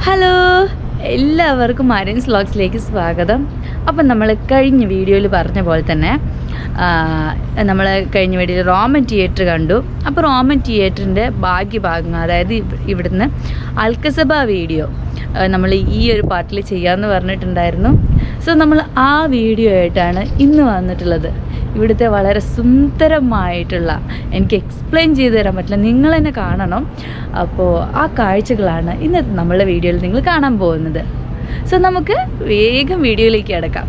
hello എല്ലാവർക്കും Aryans വ്ളോഗ്സിലേക്ക് സ്വാഗതം അപ്പം നമ്മൾ കഴിഞ്ഞ വീഡിയോയിൽ പറഞ്ഞ പോലെ തന്നെ നമ്മൾ കഴിഞ്ഞ വീഡിയോയിൽ റോമൻ തിയേറ്റർ കണ്ടു അപ്പോൾ റോമൻ തിയേറ്ററിൻ്റെ ബാക്കി ഭാഗങ്ങൾ അതായത് ഇവ- ഇവിടുന്ന് അൽക്കസഭ വീഡിയോ നമ്മൾ ഈ ഒരു പാർട്ടിൽ ചെയ്യാമെന്ന് പറഞ്ഞിട്ടുണ്ടായിരുന്നു സോ നമ്മൾ ആ വീഡിയോ ആയിട്ടാണ് ഇന്ന് വന്നിട്ടുള്ളത് ഇവിടുത്തെ വളരെ സുന്ദരമായിട്ടുള്ള എനിക്ക് എക്സ്പ്ലെയിൻ ചെയ്തു തരാൻ പറ്റില്ല നിങ്ങൾ തന്നെ കാണണം അപ്പോൾ ആ കാഴ്ചകളാണ് ഇന്നത്തെ നമ്മളുടെ വീഡിയോയിൽ നിങ്ങൾ കാണാൻ പോകുന്നത് സോ നമുക്ക് വേഗം വീഡിയോയിലേക്ക് കിടക്കാം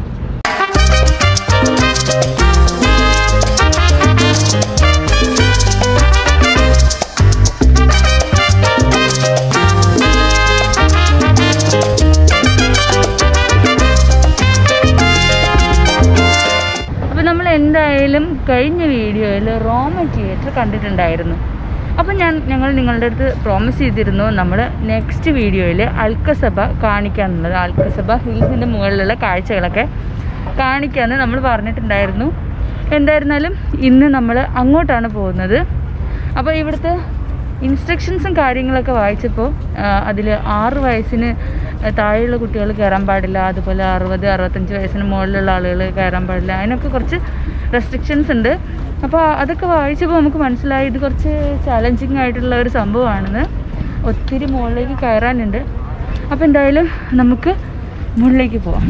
അപ്പോൾ നമ്മൾ എന്തായാലും കഴിഞ്ഞ വീഡിയോയിൽ റോമൻ തിയേറ്റർ കണ്ടിട്ടുണ്ടായിരുന്നു അപ്പോൾ ഞാൻ ഞങ്ങൾ നിങ്ങളുടെ അടുത്ത് പ്രോമിസ് ചെയ്തിരുന്നു നമ്മൾ നെക്സ്റ്റ് വീഡിയോയിൽ അൽക്കസഭ കാണിക്കാന്നുള്ളത് അൽക്കസഭ ഹിൽസിൻ്റെ മുകളിലുള്ള കാഴ്ചകളൊക്കെ കാണിക്കാമെന്ന് നമ്മൾ പറഞ്ഞിട്ടുണ്ടായിരുന്നു എന്തായിരുന്നാലും ഇന്ന് നമ്മൾ അങ്ങോട്ടാണ് പോകുന്നത് അപ്പോൾ ഇവിടുത്തെ ഇൻസ്ട്രക്ഷൻസും കാര്യങ്ങളൊക്കെ വായിച്ചപ്പോൾ അതിൽ ആറ് വയസ്സിന് താഴെയുള്ള കുട്ടികൾ കയറാൻ പാടില്ല അതുപോലെ അറുപത് അറുപത്തഞ്ച് വയസ്സിന് മുകളിലുള്ള ആളുകൾ കയറാൻ പാടില്ല അതിനൊക്കെ കുറച്ച് റെസ്ട്രിക്ഷൻസ് ഉണ്ട് അപ്പോൾ അതൊക്കെ വായിച്ചപ്പോൾ നമുക്ക് മനസ്സിലായി ഇത് കുറച്ച് ചാലഞ്ചിങ് ആയിട്ടുള്ള ഒരു സംഭവമാണെന്ന് ഒത്തിരി മുകളിലേക്ക് കയറാനുണ്ട് അപ്പോൾ എന്തായാലും നമുക്ക് മുകളിലേക്ക് പോവാം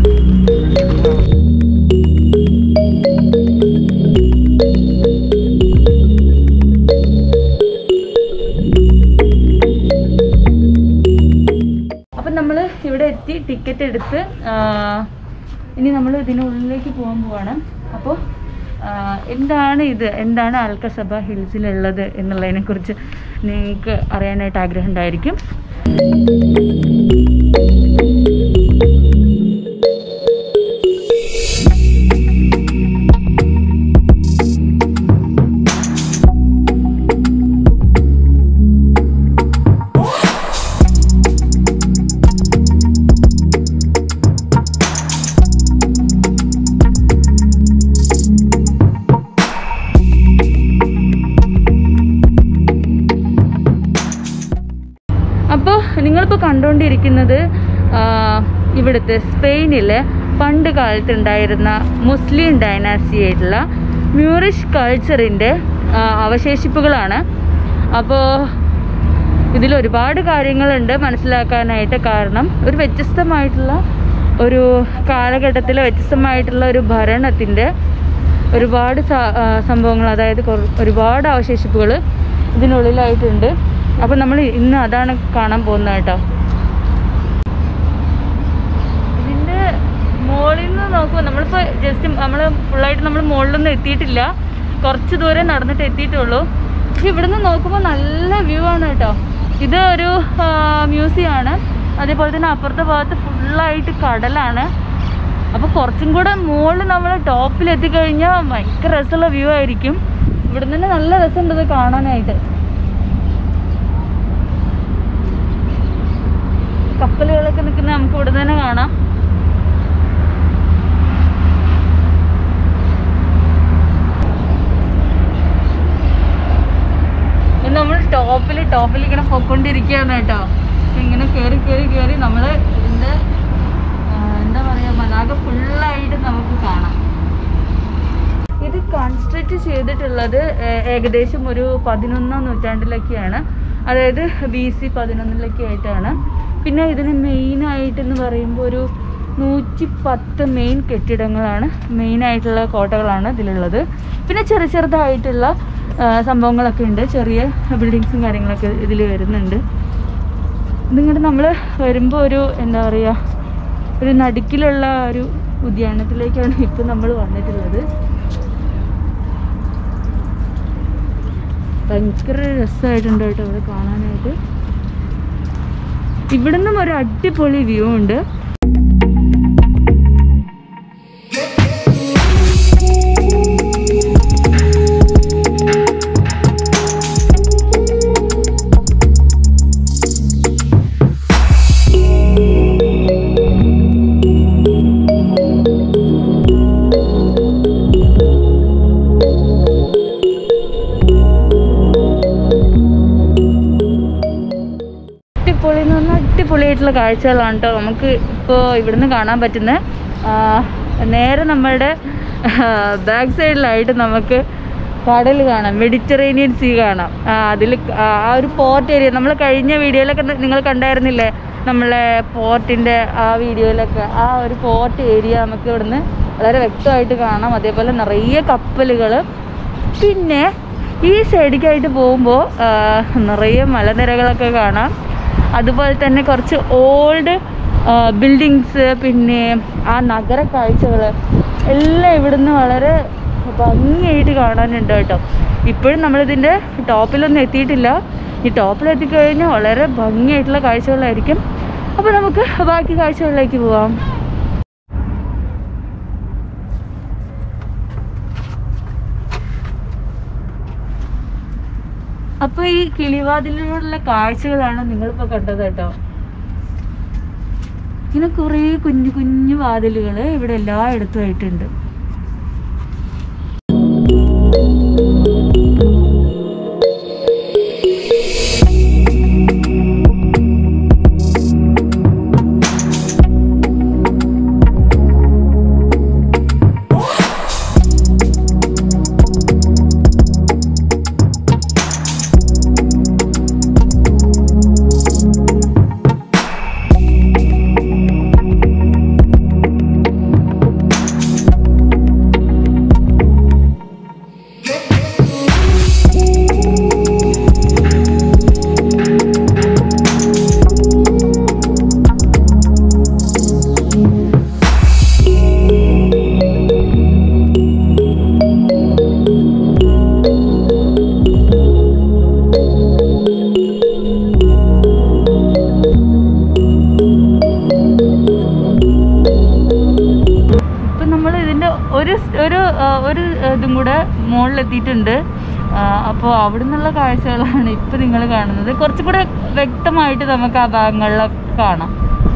അപ്പം നമ്മൾ ഇവിടെ എത്തി ടിക്കറ്റ് എടുത്ത് ആ, ഇനി നമ്മൾ ഇതിനുള്ളിലേക്ക് പോകാൻ പോവാണ് അപ്പോൾ എന്താണ് ഇത് എന്താണ് അൽക്കസഭ ഹിൽസിലുള്ളത് എന്നുള്ളതിനെക്കുറിച്ച് നിങ്ങൾക്ക് അറിയാനായിട്ട് ആഗ്രഹം ഉണ്ടായിരിക്കും അപ്പോൾ നിങ്ങളിപ്പോൾ കണ്ടുകൊണ്ടിരിക്കുന്നത് ആ, ഇവിടുത്തെ സ്പെയിനിലെ പണ്ട് കാലത്ത് ഉണ്ടായിരുന്ന മുസ്ലിം ഡൈനാസ്റ്റി ആയിട്ടുള്ള മ്യൂറിഷ് കൾച്ചറിൻ്റെ അവശേഷിപ്പുകളാണ് അപ്പോൾ ഇതിൽ ഒരുപാട് കാര്യങ്ങളുണ്ട് മനസ്സിലാക്കാനായിട്ട് കാരണം ഒരു വ്യത്യസ്തമായിട്ടുള്ള ഒരു കാലഘട്ടത്തിലെ വ്യത്യസ്തമായിട്ടുള്ള ഒരു ഭരണത്തിൻ്റെ ഒരുപാട് സ- ആ, സംഭവങ്ങൾ അതായത് കുറ- ഒരുപാട് അവശേഷിപ്പുകൾ ഇതിനുള്ളിലായിട്ടുണ്ട് അപ്പോൾ നമ്മൾ ഇന്ന് അതാണ് കാണാൻ പോകുന്നത് കേട്ടോ ഇതിൻ്റെ മുകളിൽ നിന്ന് നോക്കുമ്പോൾ നമ്മളിപ്പോൾ ജസ്റ്റ് നമ്മൾ ഫുള്ളായിട്ട് നമ്മൾ മുകളിലൊന്നും എത്തിയിട്ടില്ല കുറച്ച് ദൂരം നടന്നിട്ട് എത്തിയിട്ടുള്ളൂ പക്ഷെ ഇവിടുന്ന് നോക്കുമ്പോൾ നല്ല വ്യൂ ആണ് കേട്ടോ ഇത് ഒരു മ്യൂസിയം ആണ് അതേപോലെ തന്നെ അപ്പുറത്തെ ഭാഗത്ത് ഫുള്ളായിട്ട് കടലാണ് അപ്പോൾ കുറച്ചും കൂടെ മുകളിൽ നമ്മൾ ടോപ്പിൽ എത്തിക്കഴിഞ്ഞാൽ ഭയങ്കര രസമുള്ള വ്യൂ ആയിരിക്കും ഇവിടെ തന്നെ നല്ല രസമുണ്ട് ഇത് കാണാനായിട്ട് കപ്പലുകളൊക്കെ നിൽക്കുന്ന നമുക്ക് ഇവിടെ തന്നെ കാണാം ഇത് നമ്മൾ ടോപ്പിൽ ടോപ്പിൽ ഇങ്ങനെ പൊക്കൊണ്ടിരിക്കുകയാണ് കേട്ടോ അപ്പൊ ഇങ്ങനെ കയറി കയറി കയറി നമ്മൾ ഇതിൻ്റെ ആ, എന്താ പറയുക മനാകെ ഫുള്ളായിട്ട് നമുക്ക് കാണാം ഇത് കൺസ്ട്രക്ട് ചെയ്തിട്ടുള്ളത് ഏ- ഏകദേശം ഒരു പതിനൊന്നാം നൂറ്റാണ്ടിലൊക്കെയാണ് അതായത് ബി സി പതിനൊന്നിലൊക്കെ ആയിട്ടാണ് പിന്നെ ഇതിന് മെയിനായിട്ടെന്ന് പറയുമ്പോൾ ഒരു നൂറ്റി പത്ത് മെയിൻ കെട്ടിടങ്ങളാണ് മെയിനായിട്ടുള്ള കോട്ടകളാണ് ഇതിലുള്ളത് പിന്നെ ചെറു ചെറുതായിട്ടുള്ള ആ, സംഭവങ്ങളൊക്കെ ഉണ്ട് ചെറിയ ബിൽഡിങ്സും കാര്യങ്ങളൊക്കെ ഇതിൽ വരുന്നുണ്ട് ഇതിങ്ങോട്ട് നമ്മൾ വരുമ്പോൾ ഒരു എന്താ പറയുക ഒരു നടുക്കിലുള്ള ഒരു ഉദ്യാനത്തിലേക്കാണ് ഇപ്പം നമ്മൾ വന്നിട്ടുള്ളത് ഭയങ്കര രസമായിട്ടുണ്ട് കേട്ടോ ഇവിടെ കാണാനായിട്ട് ഇവിടുന്നും ഒരു അടിപൊളി വ്യൂ ഉണ്ട് അടിപൊളി എന്ന് പറഞ്ഞാൽ അടിപൊളിയായിട്ടുള്ള കാഴ്ചകളാണ് കേട്ടോ നമുക്ക് ഇപ്പോൾ ഇവിടുന്ന് കാണാൻ പറ്റുന്ന നേരെ നമ്മളുടെ ബാക്ക് സൈഡിലായിട്ട് നമുക്ക് കടൽ കാണാം മെഡിറ്ററേനിയൻ സീ കാണാം അതിൽ ആ ഒരു പോർട്ട് ഏരിയ നമ്മൾ കഴിഞ്ഞ വീഡിയോയിലൊക്കെ നിങ്ങൾ കണ്ടായിരുന്നില്ലേ നമ്മളെ പോർട്ടിൻ്റെ ആ വീഡിയോയിലൊക്കെ ആ ഒരു പോർട്ട് ഏരിയ നമുക്ക് ഇവിടുന്ന് വളരെ വ്യക്തമായിട്ട് കാണാം അതേപോലെ നിറയെ കപ്പലുകൾ പിന്നെ ഈ സൈഡിലേക്കായിട്ട് പോകുമ്പോൾ നിറയെ മലനിരകളൊക്കെ കാണാം അതുപോലെ തന്നെ കുറച്ച് ഓൾഡ് ബിൽഡിങ്സ് പിന്നെ ആ നഗര കാഴ്ചകൾ എല്ലാം ഇവിടുന്ന് വളരെ ഭംഗിയായിട്ട് കാണാനുണ്ട് കേട്ടോ ഇപ്പോഴും നമ്മളിതിൻ്റെ ടോപ്പിലൊന്നും എത്തിയിട്ടില്ല ഈ ടോപ്പിൽ എത്തിക്കഴിഞ്ഞാൽ വളരെ ഭംഗിയായിട്ടുള്ള കാഴ്ചകളായിരിക്കും അപ്പോൾ നമുക്ക് ബാക്കി കാഴ്ചകളിലേക്ക് പോവാം അപ്പോൾ ഈ കിളിവാതിലൂടെയുള്ള കാഴ്ചകളാണ് നിങ്ങളിപ്പോൾ കണ്ടത് കേട്ടോ ഇങ്ങനെ കുറേ കുഞ്ഞു കുഞ്ഞു വാതിലുകൾ ഇവിടെ എല്ലായിടത്തും ആയിട്ടുണ്ട് ഇപ്പം നമ്മൾ ഇതിൻ്റെ ഒരു സ്- ഒരു ആ, ഒരു ഇതും കൂടെ മുകളിലെത്തിയിട്ടുണ്ട് അപ്പോൾ അവിടെ നിന്നുള്ള കാഴ്ചകളാണ് ഇപ്പം നിങ്ങൾ കാണുന്നത് കുറച്ചും കൂടെ വ്യക്തമായിട്ട് നമുക്ക് ആ ഭാഗങ്ങളിലൊക്കെ കാണാം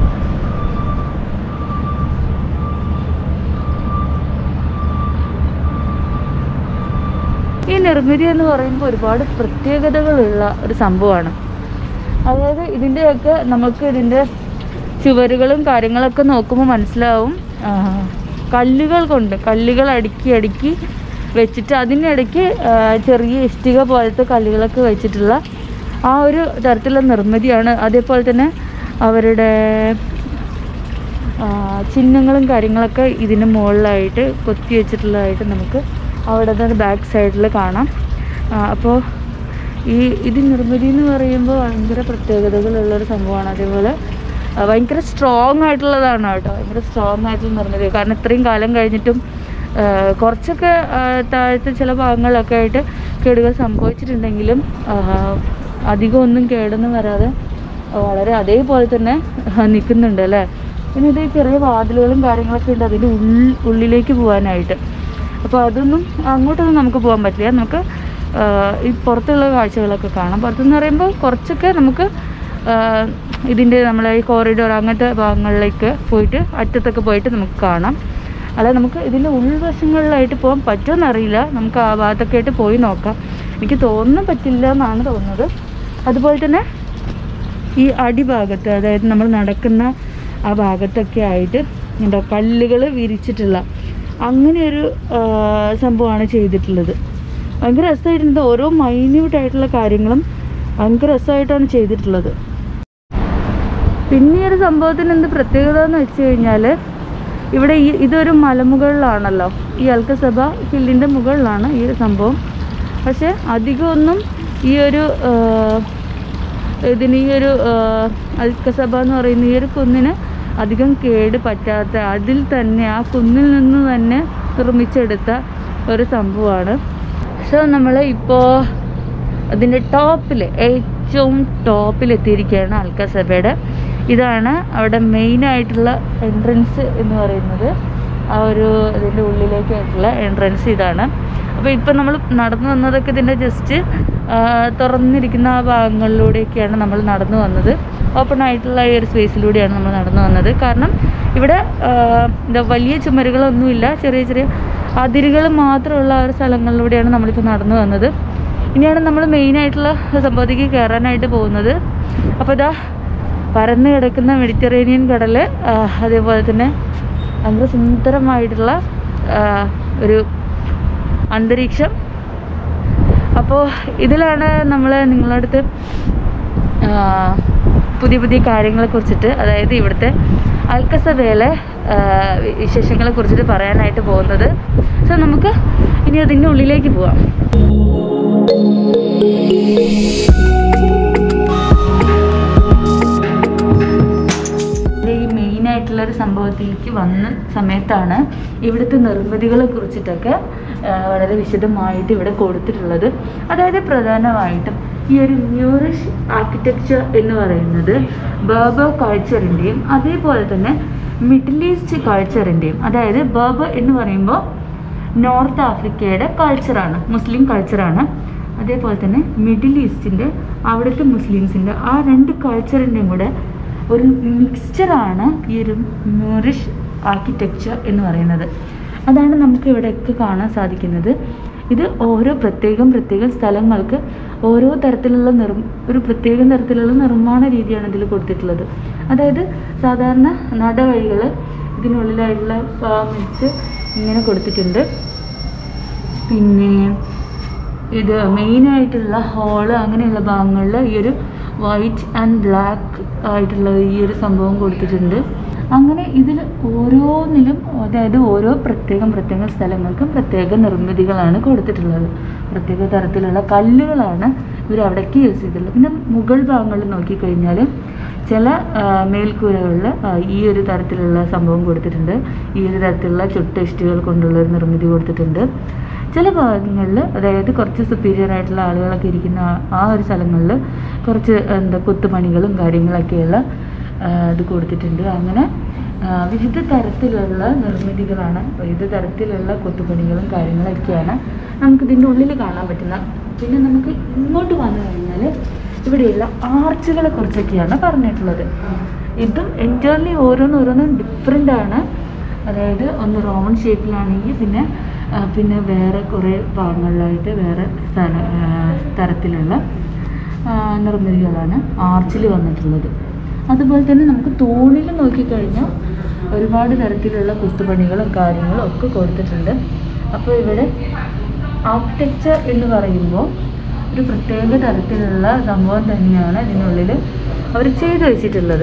ഈ നിർമ്മിതി എന്ന് പറയുമ്പോൾ ഒരുപാട് പ്രത്യേകതകളുള്ള ഒരു സംഭവമാണ് അതായത് ഇതിൻ്റെയൊക്കെ നമുക്ക് ഇതിൻ്റെ ചുവരുകളും കാര്യങ്ങളൊക്കെ നോക്കുമ്പോൾ മനസ്സിലാവും ആ, കല്ലുകൾ കൊണ്ട് കല്ലുകൾ അടുക്കി അടുക്കി വെച്ചിട്ട് അതിനിടയ്ക്ക് ആ, ചെറിയ ഇഷ്ടിക പോലത്തെ കല്ലുകളൊക്കെ വെച്ചിട്ടുള്ള ആ ഒരു തരത്തിലുള്ള നിർമ്മിതിയാണ് അതേപോലെ തന്നെ അവരുടെ ആ, ചിഹ്നങ്ങളും കാര്യങ്ങളൊക്കെ ഇതിന് മുകളിലായിട്ട് കൊത്തി വെച്ചിട്ടുള്ളതായിട്ട് നമുക്ക് അവിടെ നിന്ന് ബാക്ക് സൈഡിൽ കാണാം അപ്പോൾ ഈ ഇത് നിർമ്മിതി എന്ന് പറയുമ്പോൾ ഭയങ്കര പ്രത്യേകതകളുള്ളൊരു സംഭവമാണ് അതേപോലെ ആ, ഭയങ്കര സ്ട്രോങ് ആയിട്ടുള്ളതാണ് കേട്ടോ ഭയങ്കര സ്ട്രോങ് ആയിട്ടുള്ള നിർമ്മിതി കാരണം ഇത്രയും കാലം കഴിഞ്ഞിട്ടും ആ, കുറച്ചൊക്കെ ആ, താഴത്തെ ചില ഭാഗങ്ങളിലൊക്കെ ആയിട്ട് കേടുകൾ സംഭവിച്ചിട്ടുണ്ടെങ്കിലും ആ, അധികം ഒന്നും കേടൊന്നും വരാതെ വളരെ അതേപോലെ തന്നെ നിൽക്കുന്നുണ്ട് അല്ലേ പിന്നെ ഇത് ചെറിയ വാതിലുകളും കാര്യങ്ങളൊക്കെ ഉണ്ട് അതിൻ്റെ ഉള്ളിൽ ഉള്ളിലേക്ക് പോകാനായിട്ട് അപ്പോൾ അതൊന്നും അങ്ങോട്ടൊന്നും നമുക്ക് പോകാൻ പറ്റില്ല നമുക്ക് ആ, ഈ പുറത്തുള്ള കാഴ്ചകളൊക്കെ കാണാം പുറത്തെന്ന് പറയുമ്പോൾ കുറച്ചൊക്കെ നമുക്ക് ഇതിൻ്റെ നമ്മളെ ഈ കോറിഡോർ അങ്ങനത്തെ ഭാഗങ്ങളിലേക്ക് പോയിട്ട് അറ്റത്തൊക്കെ പോയിട്ട് നമുക്ക് കാണാം അല്ലാതെ നമുക്ക് ഇതിൻ്റെ ഉൾവശങ്ങളിലായിട്ട് പോകാൻ പറ്റുമെന്നറിയില്ല നമുക്ക് ആ ഭാഗത്തൊക്കെ ആയിട്ട് പോയി നോക്കാം എനിക്ക് തോന്നുന്നു പറ്റില്ല എന്നാണ് തോന്നുന്നത് അതുപോലെ തന്നെ ഈ അടിഭാഗത്ത് അതായത് നമ്മൾ നടക്കുന്ന ആ ഭാഗത്തൊക്കെ ആയിട്ട് എന്താ കല്ലുകൾ വിരിച്ചിട്ടുള്ള അങ്ങനെ ഒരു ആ, സംഭവമാണ് ചെയ്തിട്ടുള്ളത് ഭയങ്കര രസമായിട്ടുണ്ട് ഓരോ മൈന്യൂട്ട് ആയിട്ടുള്ള കാര്യങ്ങളും ഭയങ്കര രസമായിട്ടാണ് ചെയ്തിട്ടുള്ളത് പിന്നെ ഈ ഒരു സംഭവത്തിന് എന്ത് പ്രത്യേകത എന്ന് വെച്ച് കഴിഞ്ഞാൽ ഇവിടെ ഈ ഇതൊരു മലമുകളിലാണല്ലോ ഈ അൽക്കസഭ ഹില്ലിൻ്റെ മുകളിലാണ് ഈ ഒരു സംഭവം പക്ഷേ അധികമൊന്നും ഈ ഒരു ആ, ഇതിന് ഈ ഒരു ആ, അൽക്കസഭ എന്ന് പറയുന്ന ഈ ഒരു കുന്നിന് അധികം കേട് പറ്റാത്ത അതിൽ തന്നെ ആ കുന്നിൽ നിന്ന് തന്നെ നിർമ്മിച്ചെടുത്ത ഒരു സംഭവമാണ് സോ നമ്മൾ ഇപ്പോൾ അതിൻ്റെ ടോപ്പിൽ ഏറ്റവും ടോപ്പിൽ എത്തിയിരിക്കുകയാണ് അൽക്കസഭയുടെ ഇതാണ് അവിടെ മെയിനായിട്ടുള്ള എൻട്രൻസ് എന്ന് പറയുന്നത് ആ ഒരു ഇതിൻ്റെ ഉള്ളിലേക്കായിട്ടുള്ള എൻട്രൻസ് ഇതാണ് അപ്പോൾ ഇപ്പം നമ്മൾ നടന്നു വന്നതൊക്കെ ഇതിൻ്റെ ജസ്റ്റ് തുറന്നിരിക്കുന്ന ആ ഭാഗങ്ങളിലൂടെയൊക്കെയാണ് നമ്മൾ നടന്നു വന്നത് ഓപ്പൺ ആയിട്ടുള്ള ഈ ഒരു സ്പേസിലൂടെയാണ് നമ്മൾ നടന്നു വന്നത് കാരണം ഇവിടെ ആ, എന്താ വലിയ ചുമരുകളൊന്നുമില്ല ചെറിയ ചെറിയ അതിരുകൾ മാത്രമുള്ള ആ ഒരു സ്ഥലങ്ങളിലൂടെയാണ് നമ്മളിപ്പോൾ നടന്നു വന്നത് ഇനിയാണ് നമ്മൾ മെയിനായിട്ടുള്ള സംഭവത്തേക്ക് കയറാനായിട്ട് പോകുന്നത് അപ്പോൾ ഇതാ പരന്നു കിടക്കുന്ന മെഡിറ്ററേനിയൻ കടൽ അതേപോലെ തന്നെ ഭയങ്കര സുന്ദരമായിട്ടുള്ള ആ, ഒരു അന്തരീക്ഷം അപ്പോൾ ഇതിലാണ് നമ്മൾ നിങ്ങളുടെ അടുത്ത് ആ, പുതിയ പുതിയ കാര്യങ്ങളെ കുറിച്ചിട്ട് അതായത് ഇവിടുത്തെ അൽക്കസഭയിലെ വിശേഷങ്ങളെ കുറിച്ചിട്ട് പറയാനായിട്ട് പോകുന്നത് സോ നമുക്ക് ഇനി അതിൻ്റെ ഉള്ളിലേക്ക് പോവാം ഇത് ഈ മെയിൻ ആയിട്ടുള്ള ഒരു സംഭവത്തിലേക്ക് വന്ന സമയത്താണ് ഇവിടുത്തെ നിർമ്മിതികളെ കുറിച്ചിട്ടൊക്കെ ആ, വളരെ വിശദമായിട്ട് ഇവിടെ കൊടുത്തിട്ടുള്ളത് അതായത് പ്രധാനമായിട്ടും ഈ ഒരു ന്യൂറിഷ് ആർക്കിടെക്ചർ എന്ന് പറയുന്നത് ബർബർ കൾച്ചറിൻ്റെയും അതേപോലെ തന്നെ മിഡിൽ ഈസ്റ്റ് കൾച്ചറിൻ്റെയും അതായത് ബർബർ എന്ന് പറയുമ്പോൾ നോർത്ത് ആഫ്രിക്കയുടെ കൾച്ചറാണ് മുസ്ലിം കൾച്ചറാണ് അതേപോലെ തന്നെ മിഡിൽ ഈസ്റ്റിൻ്റെ അവിടുത്തെ മുസ്ലിംസിൻ്റെ ആ രണ്ട് കൾച്ചറിൻ്റെയും കൂടെ ഒരു മിക്സ്ചറാണ് ഈ ഒരു മ്യൂറിഷ് ആർക്കിടെക്ചർ എന്ന് പറയുന്നത് അതാണ് നമുക്ക് ഇവിടെയൊക്കെ കാണാൻ സാധിക്കുന്നത് ഇത് ഓരോ പ്രത്യേകം പ്രത്യേകം സ്ഥലങ്ങൾക്ക് ഓരോ തരത്തിലുള്ള നിർ ഒരു പ്രത്യേകം തരത്തിലുള്ള നിർമ്മാണ രീതിയാണ് ഇതിൽ കൊടുത്തിട്ടുള്ളത് അതായത് സാധാരണ നടവഴികൾ ഇതിനുള്ളിലായിട്ടുള്ള മിക്സ് ഇങ്ങനെ കൊടുത്തിട്ടുണ്ട് പിന്നെ ഇത് മെയിനായിട്ടുള്ള ഹോള് അങ്ങനെയുള്ള ഭാഗങ്ങളിൽ ഈ ഒരു വൈറ്റ് ആൻഡ് ബ്ലാക്ക് ആയിട്ടുള്ള ഈ ഒരു സംഭവം കൊടുത്തിട്ടുണ്ട് അങ്ങനെ ഇതിൽ ഓരോന്നിലും അതായത് ഓരോ പ്രത്യേകം പ്രത്യേക സ്ഥലങ്ങൾക്കും പ്രത്യേക നിർമ്മിതികളാണ് കൊടുത്തിട്ടുള്ളത് പ്രത്യേക തരത്തിലുള്ള കല്ലുകളാണ് ഇവർ അവിടേക്ക് യൂസ് ചെയ്തിട്ടുള്ളത് പിന്നെ മുകൾ ഭാഗങ്ങളിൽ നോക്കിക്കഴിഞ്ഞാൽ ചില ആ, മേൽക്കൂരകളിൽ ആ, ഈ ഒരു തരത്തിലുള്ള സംഭവം കൊടുത്തിട്ടുണ്ട് ഈ ഒരു തരത്തിലുള്ള ചുട്ടിഷ്ടികൾ കൊണ്ടുള്ള ഒരു നിർമ്മിതി കൊടുത്തിട്ടുണ്ട് ചില ഭാഗങ്ങളിൽ അതായത് കുറച്ച് സുപ്പീരിയർ ആയിട്ടുള്ള ആളുകളൊക്കെ ഇരിക്കുന്ന ആ- ആ ഒരു സ്ഥലങ്ങളിൽ കുറച്ച് എന്താ കൊത്തുപണികളും കാര്യങ്ങളൊക്കെയുള്ള ആ, ഇത് കൊടുത്തിട്ടുണ്ട് അങ്ങനെ ആ, വിവിധ തരത്തിലുള്ള നിർമ്മിതികളാണ് വിവിധ തരത്തിലുള്ള കൊത്തുപണികളും കാര്യങ്ങളൊക്കെയാണ് നമുക്ക് ഇതിൻ്റെ ഉള്ളിൽ കാണാൻ പറ്റുന്ന പിന്നെ നമുക്ക് ഇങ്ങോട്ട് വന്നു കഴിഞ്ഞാൽ ഇവിടെയുള്ള ആർച്ചുകളെ കുറിച്ചൊക്കെയാണ് പറഞ്ഞിട്ടുള്ളത് ഇതും എൻറ്റയർലി ഓരോന്നോരോന്നും ഡിഫറെൻ്റ് ആണ് അതായത് ഒന്ന് റോമൺ ഷേപ്പിലാണെങ്കിൽ പിന്നെ ആ, പിന്നെ വേറെ കുറേ ഭാഗങ്ങളിലായിട്ട് വേറെ സ്ഥല ആ, തരത്തിലുള്ള ആ, നിർമ്മിതികളാണ് ആർച്ചിൽ വന്നിട്ടുള്ളത് അതുപോലെ തന്നെ നമുക്ക് തൂണിൽ നോക്കിക്കഴിഞ്ഞാൽ ഒരുപാട് തരത്തിലുള്ള കുത്തുപണികളും കാര്യങ്ങളും ഒക്കെ കൊടുത്തിട്ടുണ്ട് അപ്പോൾ ഇവിടെ ആർക്കിടെക്ചർ എന്ന് പറയുമ്പോൾ ഒരു പ്രത്യേക തരത്തിലുള്ള സംഭവം തന്നെയാണ് ഇതിനുള്ളിൽ അവർ ചെയ്തു വെച്ചിട്ടുള്ളത്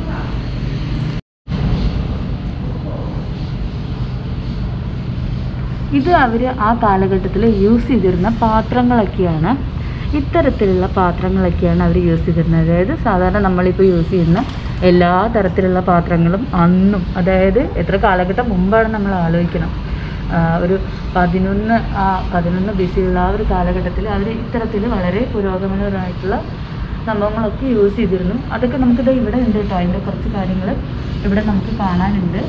ഇത് അവർ ആ കാലഘട്ടത്തിൽ യൂസ് ചെയ്തിരുന്ന പാത്രങ്ങളൊക്കെയാണ് ഇത്തരത്തിലുള്ള പാത്രങ്ങളൊക്കെയാണ് അവർ യൂസ് ചെയ്തിരുന്നത് അതായത് സാധാരണ നമ്മളിപ്പോൾ യൂസ് ചെയ്യുന്ന എല്ലാ തരത്തിലുള്ള പാത്രങ്ങളും അന്നും അതായത് എത്ര കാലഘട്ടം മുമ്പാണ് നമ്മൾ ആലോചിക്കണം ആ, ഒരു പതിനൊന്ന് ആ പതിനൊന്ന് ബിസിയുള്ള ആ ഒരു കാലഘട്ടത്തിൽ അവർ ഇത്തരത്തിൽ വളരെ പുരോഗമനപരമായിട്ടുള്ള സംഭവങ്ങളൊക്കെ യൂസ് ചെയ്തിരുന്നു അതൊക്കെ നമുക്കിത് ഇവിടെ ഉണ്ട് കേട്ടോ അതിൻ്റെ കുറച്ച് കാര്യങ്ങൾ ഇവിടെ നമുക്ക് കാണാനുണ്ട്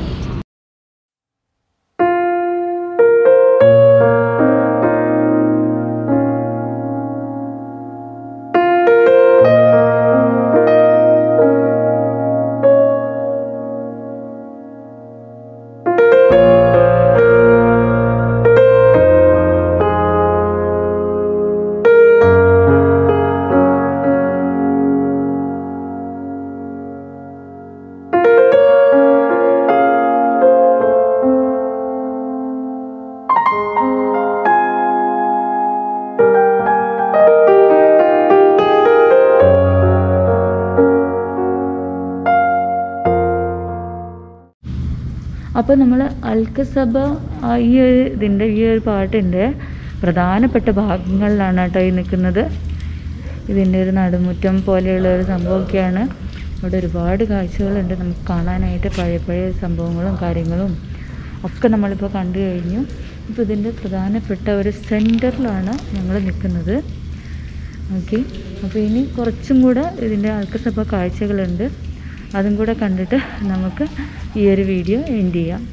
അപ്പോൾ നമ്മൾ അൽക്കസഭ ആ ഈ ഒരു ഇതിൻ്റെ ഈ ഒരു പാട്ടിൻ്റെ പ്രധാനപ്പെട്ട ഭാഗങ്ങളിലാണ് കേട്ടോ ഈ നിൽക്കുന്നത് ഇതിൻ്റെ ഒരു നടുമുറ്റം പോലെയുള്ള ഒരു സംഭവമൊക്കെയാണ് ഇവിടെ ഒരുപാട് കാഴ്ചകളുണ്ട് നമുക്ക് കാണാനായിട്ട് പഴയ പഴയ സംഭവങ്ങളും കാര്യങ്ങളും ഒക്കെ നമ്മളിപ്പോൾ കണ്ടു കഴിഞ്ഞു ഇപ്പോൾ ഇതിൻ്റെ പ്രധാനപ്പെട്ട ഒരു സെൻറ്ററിലാണ് ഞങ്ങൾ നിൽക്കുന്നത് ഓക്കെ അപ്പോൾ ഇനി കുറച്ചും കൂടെ ഇതിൻ്റെ അൽക്കസഭ കാഴ്ചകളുണ്ട് അതും കൂടെ കണ്ടിട്ട് നമുക്ക് ഈ ഒരു വീഡിയോ എൻഡ് ചെയ്യാം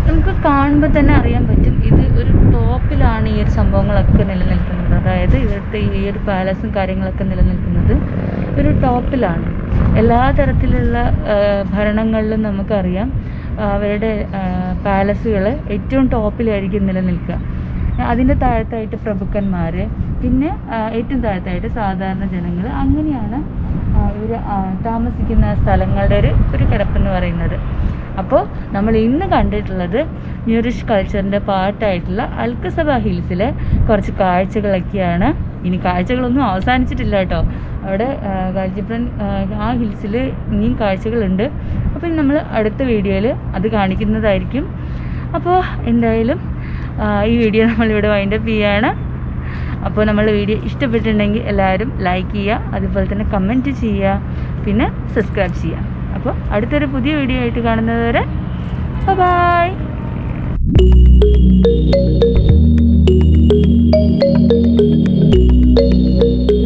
നമുക്ക് കാണുമ്പോൾ തന്നെ അറിയാൻ പറ്റും ഇത് ഒരു ടോപ്പിലാണ് ഈ ഒരു സംഭവങ്ങളൊക്കെ നിലനിൽക്കുന്നത് അതായത് ഇവിടുത്തെ ഈ ഒരു പാലസും കാര്യങ്ങളൊക്കെ നിലനിൽക്കുന്നത് ഒരു ടോപ്പിലാണ് എല്ലാ തരത്തിലുള്ള ആ, ഭരണങ്ങളിലും നമുക്കറിയാം ആ, അവരുടെ പാലസുകൾ ഏറ്റവും ടോപ്പിലായിരിക്കും നിലനിൽക്കുക അതിൻ്റെ താഴത്തായിട്ട് പ്രഭുക്കന്മാർ പിന്നെ ആ, ഏറ്റവും താഴത്തായിട്ട് സാധാരണ ജനങ്ങൾ അങ്ങനെയാണ് ഇവർ താമസിക്കുന്ന സ്ഥലങ്ങളുടെ ഒരു ഒരു കിടപ്പെന്ന് പറയുന്നത് അപ്പോൾ നമ്മൾ ഇന്ന് കണ്ടിട്ടുള്ളത് ന്യൂറിഷ് കൾച്ചറിൻ്റെ പാർട്ടായിട്ടുള്ള അൽക്കസഭ ഹിൽസിലെ കുറച്ച് കാഴ്ചകളൊക്കെയാണ് ഇനി കാഴ്ചകളൊന്നും അവസാനിച്ചിട്ടില്ല കേട്ടോ അവിടെ ഗാൽജിപ്രൻ ആ ഹിൽസിൽ ഇനിയും കാഴ്ചകളുണ്ട് അപ്പോൾ നമ്മൾ അടുത്ത വീഡിയോയിൽ അത് കാണിക്കുന്നതായിരിക്കും അപ്പോൾ എന്തായാലും ആ, ഈ വീഡിയോ നമ്മളിവിടെ വൈൻഡപ്പ് ചെയ്യാണ് അപ്പോൾ നമ്മുടെ വീഡിയോ ഇഷ്ടപ്പെട്ടിട്ടുണ്ടെങ്കിൽ എല്ലാവരും ലൈക്ക് ചെയ്യുക അതുപോലെ തന്നെ കമൻറ്റ് ചെയ്യുക പിന്നെ സബ്സ്ക്രൈബ് ചെയ്യുക അപ്പോൾ അടുത്തൊരു പുതിയ വീഡിയോ ആയിട്ട് കാണുന്നത് വരെ ബൈ